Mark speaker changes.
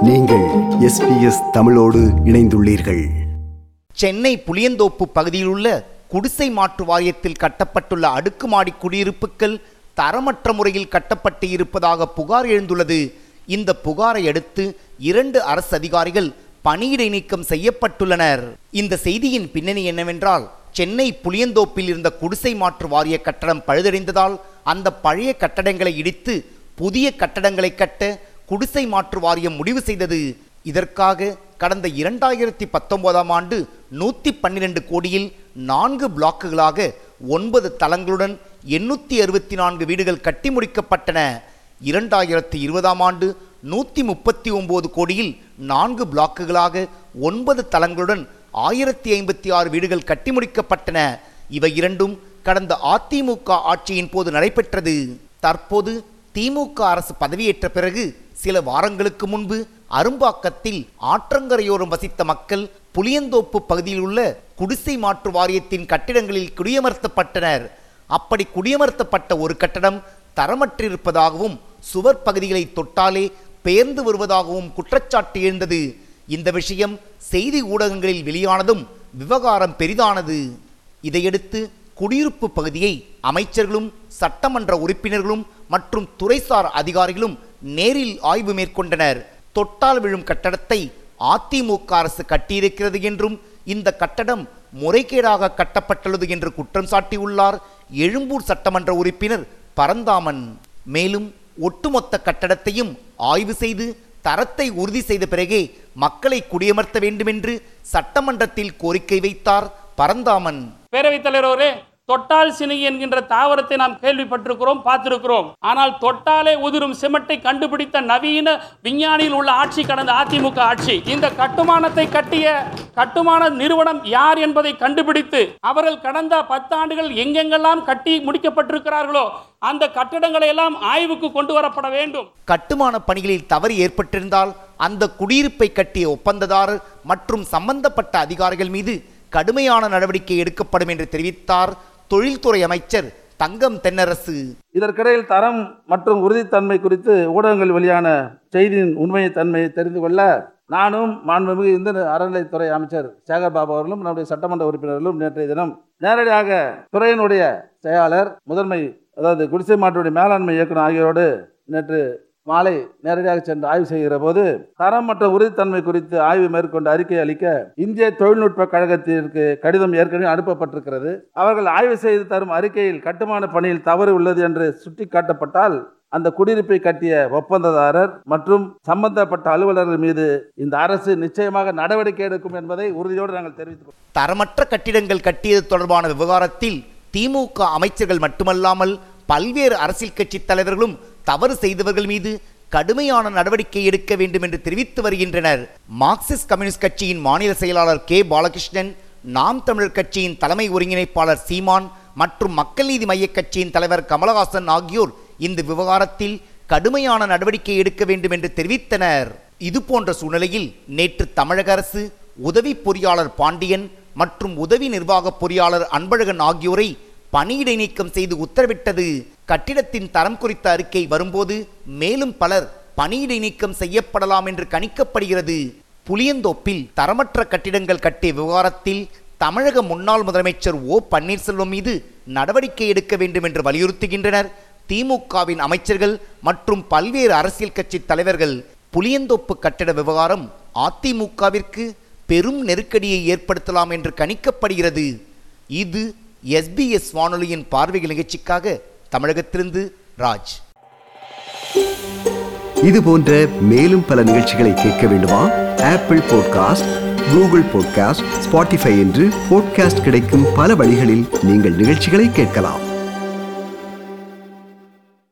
Speaker 1: நீங்கள் எஸ்பிஎஸ் தமிழோடு இணைந்துள்ளீர்கள்
Speaker 2: சென்னை புளியந்தோப்பு பகுதியில் உள்ள குடிசை மாற்று வாரியத்தில் கட்டப்பட்டுள்ள அடுக்குமாடி குடியிருப்புகள் தரமற்ற முறையில் கட்டப்பட்டு இருப்பதாக புகார் எழுந்துள்ளது இந்த புகாரை அடுத்து இரண்டு அரசு அதிகாரிகள் பணியிடை நீக்கம் செய்யப்பட்டுள்ளனர் இந்த செய்தியின் பின்னணி என்னவென்றால் சென்னை புளியந்தோப்பில் இருந்த குடிசை மாற்று வாரிய கட்டடம் பழுதடைந்ததால் அந்த பழைய கட்டடங்களை இடித்து புதிய கட்டடங்களை கட்ட குடிசை மாற்று வாரியம் முடிவு செய்தது இதற்காக கடந்த இரண்டாயிரத்தி பத்தொன்பதாம் ஆண்டு நூற்றி பன்னிரண்டு கோடியில் நான்கு பிளாக்குகளாக ஒன்பது தளங்களுடன் எண்ணூற்றி அறுபத்தி நான்கு வீடுகள் கட்டி முடிக்கப்பட்டன இரண்டாயிரத்தி இருபதாம் ஆண்டு நூற்றி முப்பத்தி ஒன்பது கோடியில் நான்கு பிளாக்குகளாக ஒன்பது தளங்களுடன் ஆயிரத்தி ஐம்பத்தி ஆறு வீடுகள் கட்டி முடிக்கப்பட்டன இவை இரண்டும் கடந்த அதிமுக ஆட்சியின் போது நடைபெற்றது தற்போது திமுக அரசு பதவியேற்ற பிறகு சில வாரங்களுக்கு முன்பு அரும்பாக்கத்தில் ஆற்றங்கரையோரம் வசித்த மக்கள் புளியந்தோப்பு பகுதியில் உள்ள குடிசை மாற்று வாரியத்தின் கட்டிடங்களில் குடியமர்த்தப்பட்டனர் அப்படி குடியமர்த்தப்பட்ட ஒரு கட்டடம் தரமற்றிருப்பதாகவும் சுவர் பகுதிகளை தொட்டாலே பெயர்ந்து வருவதாகவும் குற்றச்சாட்டு எழுந்தது இந்த விஷயம் செய்தி ஊடகங்களில் வெளியானதும் விவகாரம் பெரிதானது இதையடுத்து குடியிருப்பு பகுதியை அமைச்சர்களும் சட்டமன்ற உறுப்பினர்களும் மற்றும் துறைசார் அதிகாரிகளும் நேரில் ஆய்வு மேற்கொண்டனர் தொட்டால் விழும் கட்டடத்தை அதிமுக அரசு கட்டியிருக்கிறது என்றும் இந்த கட்டடம் முறைகேடாக கட்டப்பட்டுள்ளது என்று குற்றம் சாட்டியுள்ளார் எழும்பூர் சட்டமன்ற உறுப்பினர் பரந்தாமன் மேலும் ஒட்டுமொத்த கட்டடத்தையும் ஆய்வு செய்து தரத்தை உறுதி செய்த பிறகே மக்களை குடியமர்த்த வேண்டுமென்று சட்டமன்றத்தில் கோரிக்கை வைத்தார் பரந்தாமன்
Speaker 3: பேரவைத் தலைவர் அவரே தொட்டால் சினுங்கி என்கின்ற தாவரத்தை நாம் கேள்விப்பட்டிருக்கிறோம் பார்த்திருக்கிறோம் ஆனால் தொட்டாலே உதிரும் சிமெண்டை கண்டுபிடித்த நவீன விஞ்ஞானியில் உள்ள ஆட்சி கடந்த அதிமுக ஆட்சி இந்த கட்டுமானத்தை கட்டிய கட்டுமான நிறுவனம் யார் என்பதை கண்டுபிடித்து அவர்கள் கடந்த பத்தாண்டுகள் எங்கெங்கெல்லாம் கட்டி முடிக்கப்பட்டிருக்கிறார்களோ அந்த கட்டடங்களை எல்லாம் ஆய்வுக்கு கொண்டு வரப்பட வேண்டும்
Speaker 2: கட்டுமான பணிகளில் தவறு ஏற்பட்டிருந்தால் அந்த குடியிருப்பை கட்டிய ஒப்பந்ததாரர் மற்றும் சம்பந்தப்பட்ட அதிகாரிகள் மீது கடுமையான நடவடிக்கை எடுக்கப்படும் என்று தெரிவித்தார் தொழில்துறை அமைச்சர் தங்கம் தென்னரசு
Speaker 4: இதற்கிடையில் தரம் மற்றும் உறுதித்தன்மை குறித்து ஊடகங்கள் வெளியான செய்தியின் உண்மையை தன்மையை தெரிந்து கொள்ள நானும் மாண்புமிகு இந்து அறநிலைத்துறை அமைச்சர் சேகர் பாபு அவர்களும் நம்முடைய சட்டமன்ற உறுப்பினர்களும் நேற்றைய தினம் நேரடியாக துறையினுடைய செயலாளர் முதன்மை அதாவது குடிசை மாற்றுடைய மேலாண்மை இயக்குனர் ஆகியோரோடு நேற்று மாலை நேரடியாக சென்று ஆய்வு செய்கிற போது தரம் மற்றும் உறுதித்தன்மை குறித்து ஆய்வு மேற்கொண்டு அறிக்கை அளிக்க இந்திய தொழில்நுட்ப கழகத்திற்கு கடிதம் ஏற்கனவே அனுப்பப்பட்டிருக்கிறது அவர்கள் ஆய்வு செய்து தரும் அறிக்கையில் கட்டுமான பணியில் தவறு உள்ளது என்று சுட்டிக்காட்டப்பட்டால் அந்த குடியிருப்பை கட்டிய ஒப்பந்ததாரர் மற்றும் சம்பந்தப்பட்ட அலுவலர்கள் மீது இந்த அரசு நிச்சயமாக நடவடிக்கை எடுக்கும் என்பதை உறுதியோடு நாங்கள் தெரிவித்துக்
Speaker 2: தரமற்ற கட்டிடங்கள் கட்டியது தொடர்பான விவகாரத்தில் திமுக அமைச்சர்கள் மட்டுமல்லாமல் பல்வேறு அரசியல் கட்சி தலைவர்களும் தவறு செய்தவர்கள் மீது கடுமையான நடவடிக்கை எடுக்க வேண்டும் என்று தெரிவித்து வருகின்றனர் மார்க்சிஸ்ட் கம்யூனிஸ்ட் கட்சியின் மாநில செயலாளர் கே பாலகிருஷ்ணன் நாம் தமிழர் கட்சியின் தலைமை ஒருங்கிணைப்பாளர் சீமான் மற்றும் மக்கள் நீதி மைய கட்சியின் தலைவர் கமலஹாசன் ஆகியோர் இந்த விவகாரத்தில் கடுமையான நடவடிக்கை எடுக்க வேண்டும் என்று தெரிவித்தனர் இது போன்ற சூழ்நிலையில் நேற்று தமிழக அரசு உதவி பொறியாளர் பாண்டியன் மற்றும் உதவி நிர்வாக பொறியாளர் அன்பழகன் ஆகியோரை பணியிடை நீக்கம் செய்து உத்தரவிட்டது கட்டிடத்தின் தரம் குறித்த அறிக்கை வரும்போது மேலும் பலர் பணியிடை நீக்கம் செய்யப்படலாம் என்று கணிக்கப்படுகிறது புளியந்தோப்பில் தரமற்ற கட்டிடங்கள் கட்டிய விவகாரத்தில் தமிழக முன்னாள் முதலமைச்சர் ஓ பன்னீர்செல்வம் மீது நடவடிக்கை எடுக்க வேண்டும் என்று வலியுறுத்துகின்றனர் திமுகவின் அமைச்சர்கள் மற்றும் பல்வேறு அரசியல் கட்சி தலைவர்கள் புளியந்தோப்பு கட்டிட விவகாரம் அதிமுகவிற்கு பெரும் நெருக்கடியை ஏற்படுத்தலாம் என்று கணிக்கப்படுகிறது இது எஸ்பிஎஸ் வானொலியின் பார்வைகள் நிகழ்ச்சிக்காக தமிழகத்திலிருந்து ராஜ்
Speaker 1: இது போன்ற மேலும் பல நிகழ்ச்சிகளை கேட்க வேண்டுமா Apple podcast Google podcast Spotify என்று பாட்காஸ்ட் கிடைக்கும் பல வழிகளில் நீங்கள் நிகழ்ச்சிகளை கேட்கலாம்